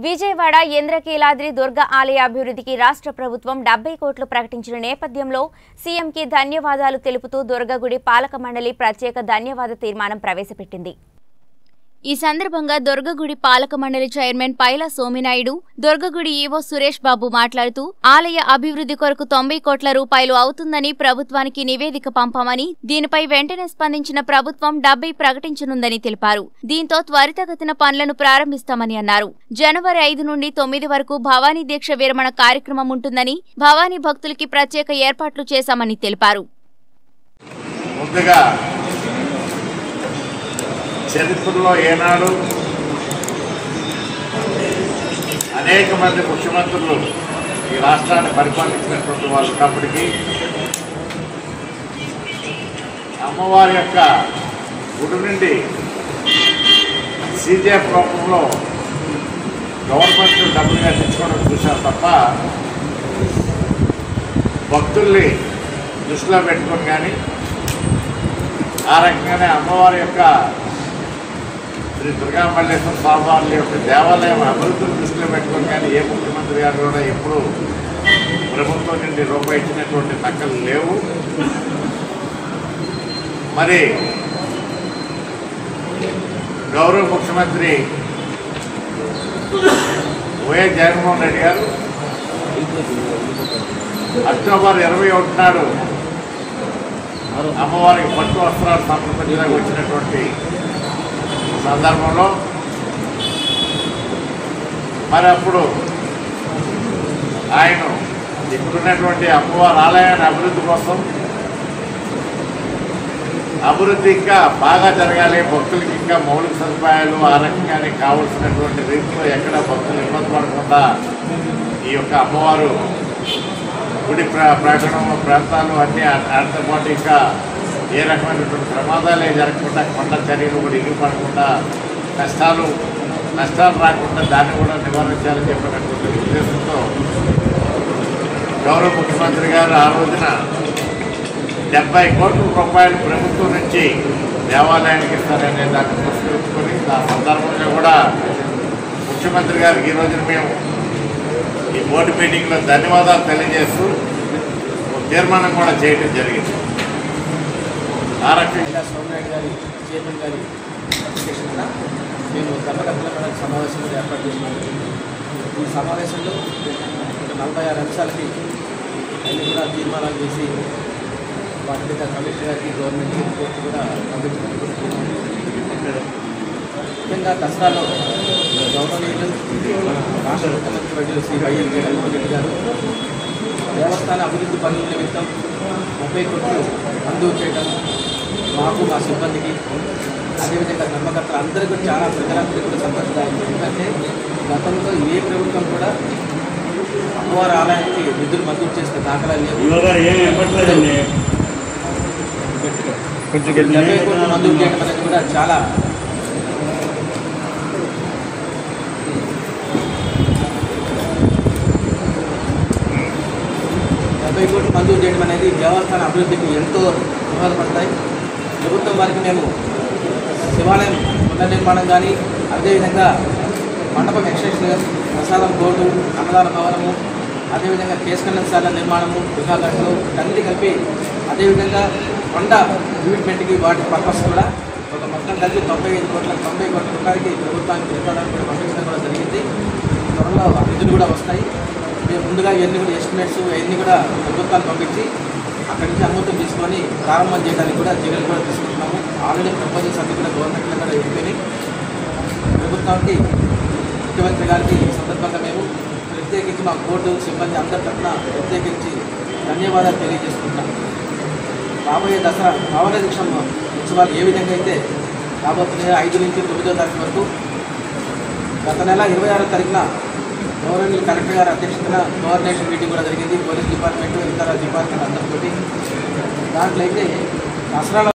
విజయవాడ ఇంద్రకీలాద్రి దుర్గ ఆలయ అభివృద్ధికి రాష్ట్ర ప్రభుత్వం డెబ్బై కోట్లు ప్రకటించిన నేపథ్యంలో సీఎంకి ధన్యవాదాలు తెలుపుతూ దుర్గగుడి పాలక మండలి ప్రత్యేక ధన్యవాద తీర్మానం ప్రవేశపెట్టింది ఈ సందర్భంగా దుర్గగుడి పాలక మండలి చైర్మన్ పైల సోమినాయుడు దుర్గగుడి ఈవో సురేష్ బాబు మాట్లాడుతూ ఆలయ అభివృద్ధి కొరకు తొంభై కోట్ల రూపాయలు అవుతుందని ప్రభుత్వానికి నివేదిక పంపామని దీనిపై వెంటనే స్పందించిన ప్రభుత్వం డెబ్బై ప్రకటించనుందని తెలిపారు దీంతో త్వరితగతిన పనులను ప్రారంభిస్తామని అన్నారు జనవరి ఐదు నుండి తొమ్మిది వరకు భవానీ దీక్ష విరమణ కార్యక్రమం ఉంటుందని భవానీ భక్తులకి ప్రత్యేక ఏర్పాట్లు చేశామని తెలిపారు ముందుగా చరిత్రలో ఏనాడు అనేక మంది ముఖ్యమంత్రులు ఈ రాష్ట్రాన్ని పరిపాలించినటువంటి వాళ్ళు ఉన్నప్పటికీ అమ్మవారి యొక్క గుడి నుండి సీజీఎఫ్ రూపంలో గవర్నమెంట్ డబ్బులు కట్టించుకోవడం చూశారు తప్ప భక్తుల్ని దృష్టిలో పెట్టుకొని కానీ ఆ రకంగానే అమ్మవారి యొక్క శ్రీ దుర్గామల్లేశ్వర స్వామివారి యొక్క దేవాలయం అభివృద్ధిని దృష్టిలో పెట్టుకొని కానీ ఏ ముఖ్యమంత్రి గారు కూడా ఎప్పుడు ప్రభుత్వం నుండి రూపాయి ఇచ్చినటువంటి నక్కలు లేవు మరి గౌరవ ముఖ్యమంత్రి వైఎస్ జగన్మోహన్ రెడ్డి గారు అక్టోబర్ ఇరవై ఒకటి నాడు అమ్మవారికి పట్టు వస్త్రాలు సమర్పించడానికి వచ్చినటువంటి సందర్భంలో మరి అప్పుడు ఆయన ఇప్పుడున్నటువంటి అమ్మవారి ఆలయాన్ని అభివృద్ధి కోసం అభివృద్ధి ఇంకా బాగా జరగాలి భక్తులకి ఇంకా మౌలిక సదుపాయాలు ఆ రకంగానే కావలసినటువంటి రీతిలో ఎక్కడ భక్తులు ఇబ్బంది పడకుండా ఈ యొక్క అమ్మవారు గుడి ప్రా ప్రాంగణం ప్రాంతాలు అన్నీ ఆడతో పాటు ఇంకా ఏ రకమైనటువంటి ప్రమాదాలే జరగకుండా కొండ చర్యలు కూడా ఇల్లు పడకుండా కష్టాలు నష్టాలు రాకుండా దాన్ని కూడా నివారించాలని చెప్పినటువంటి ఉద్దేశంతో గౌరవ ముఖ్యమంత్రి గారు ఆ రోజున డెబ్బై కోట్ల రూపాయలు ప్రభుత్వం నుంచి దేవాలయానికి ఇస్తారనే దాన్ని పురస్కరించుకొని ఆ సందర్భంగా కూడా ముఖ్యమంత్రి గారికి ఈ రోజున మేము ఈ బోర్డు మీటింగ్లో ధన్యవాదాలు తెలియజేస్తూ ఒక తీర్మానం కూడా చేయడం జరిగింది ఆ రకంగా ఇలా సోమనాయుడు గారి చైర్మన్ గారి అధ్యక్షతన మేము ధర్మకర్తల మండలి సమావేశం కూడా ఏర్పాటు చేసినాము ఈ సమావేశంలో ఒక నలభై ఆరు అంశాలకి అన్ని కూడా తీర్మానాలు చేసి వాటి మీద కమిషనర్ గారికి గవర్నమెంట్కి రిపోర్ట్ కూడా పంపించడం కూడా జరిగింది. ముఖ్యంగా దసరాలో గౌరవనీయులు రాష్ట్ర ముఖ్యమంత్రి వర్యులు శ్రీ వైఎస్ జగన్మోహన్ రెడ్డి గారు దేవస్థాన అభివృద్ధి పనుల నిమిత్తం ముప్పై కోట్లు మంజూరు చేయడం మాకు మా సిబ్బందికి అదేవిధంగా ధర్మకర్తలు అందరికీ కూడా చాలా ప్రజలందరికీ కూడా సంతోషదాయకం ఎందుకంటే గతంలో ఏ ప్రభుత్వం కూడా అమ్మవారి ఆలయానికి నిధులు మంజూరు చేసిన దాఖలాలు లేవు యువగారు ఏం ఇవ్వట్లేదండి కొంచెం డెబ్బై కోట్లు మంజూరు చేయడం అనేది కూడా చాలా డెబ్బై కోట్లు మంజూరు చేయడం అనేది దేవస్థాన అభివృద్ధికి ఎంతో దోహదపడతాయి ప్రభుత్వం వారికి మేము శివాలయం పునర్నిర్మాణం కానీ అదేవిధంగా మండపం ఎక్స్టెన్షన్ ప్రసాదం బోర్డు అన్నదాన భవనము అదేవిధంగా కేశకన్నశాల నిర్మాణము గృహాగట్లు అన్ని కలిపి అదేవిధంగా కొండ డెవలప్మెంట్కి వాటి పర్పస్ కూడా ఒక మొత్తం కలిపి తొంభై ఐదు కోట్ల తొంభై కోట్ల రూపాయలకి ప్రభుత్వానికి నిర్మాణానికి కూడా పంపించడం కూడా జరిగింది త్వరలో ఆ నిధులు కూడా వస్తాయి మేము ముందుగా ఇవన్నీ కూడా ఎస్టిమేట్స్ ఇవన్నీ కూడా ప్రభుత్వానికి పంపించి అక్కడి నుంచి అనుమతులు తీసుకొని ప్రారంభం చేయడానికి కూడా చర్యలు కూడా తీసుకుంటున్నాము ఆల్రెడీ ప్రపోజల్స్ అన్ని కూడా గవర్నమెంట్లో కూడా వెళ్ళిపోయినాయి ప్రభుత్వానికి ముఖ్యమంత్రి గారికి ఈ సందర్భంగా మేము ప్రత్యేకించి మా బోర్డు సిబ్బంది అందరి తరఫున ప్రత్యేకించి ధన్యవాదాలు తెలియజేసుకుంటున్నాం రాబోయే దసరా నవర దీక్ష ఉత్సవాలు ఏ విధంగా అయితే రాబోతున్నాయో ఐదు నుంచి తొమ్మిదో తారీఖు వరకు గత నెల ఇరవై ఆరో తారీఖున గవర్నమెంట్ కలెక్టర్ గారి అధ్యక్షతన కోఆర్డినేషన్ మీటింగ్ కూడా జరిగింది పోలీస్ డిపార్ట్మెంట్ ఇతర డిపార్ట్మెంట్ అందరితోటి దాంట్లో అయితే దసరాలో